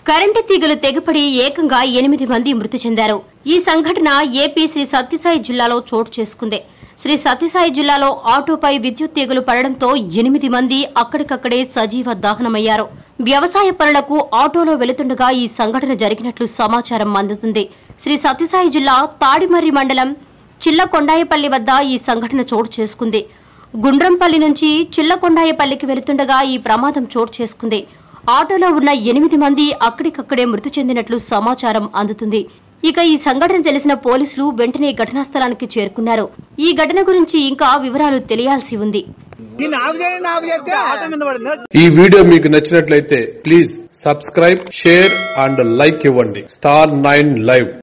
current తీగలు తెగపడి ఏకంగా ఎనిమిది మంది మృతి చెందారు ఈ సంఘటన ఏపీ శ్రీ సత్యసాయి జిల్లాలో చోటు చేసుకుంది శ్రీ సత్యసాయి జిల్లాలో ఆటోపై విద్యుత్ తీగలు పడడంతో ఎనిమిది మంది అక్కడికక్కడే సజీవ దహనమయ్యారు వ్యవసాయ పనులకు ఆటోలో వెళుతుండగా ఈ సంఘటన జరిగినట్లు సమాచారం అందుతుంది శ్రీ సత్యసాయి జిల్లా తాడిమర్రి మండలం చిల్లకొండాయపల్లి వద్ద ఈ సంఘటన చోటు చేసుకుంది గుండ్రంపల్లి నుంచి చిల్లకొండాయపల్లికి వెళుతుండగా ఈ ప్రమాదం చోటు చేసుకుంది ఆటోలో ఉన్న ఎనిమిది మంది అక్కడికక్కడే మృతి చెందినట్లు సమాచారం అందుతుంది ఇక ఈ సంఘటన తెలిసిన పోలీసులు వెంటనే ఘటనా స్థలానికి చేరుకున్నారు ఈ ఘటన గురించి ఇంకా వివరాలు తెలియాల్సి ఉంది దీన్ని ఆఫ్ చేయండి ఆఫ్ చేస్తే ఆటో మీద పడింది ఈ వీడియో మీకు నచ్చినట్లయితే please subscribe share and like ఇవ్వండి స్టార్ నైన్ లైవ్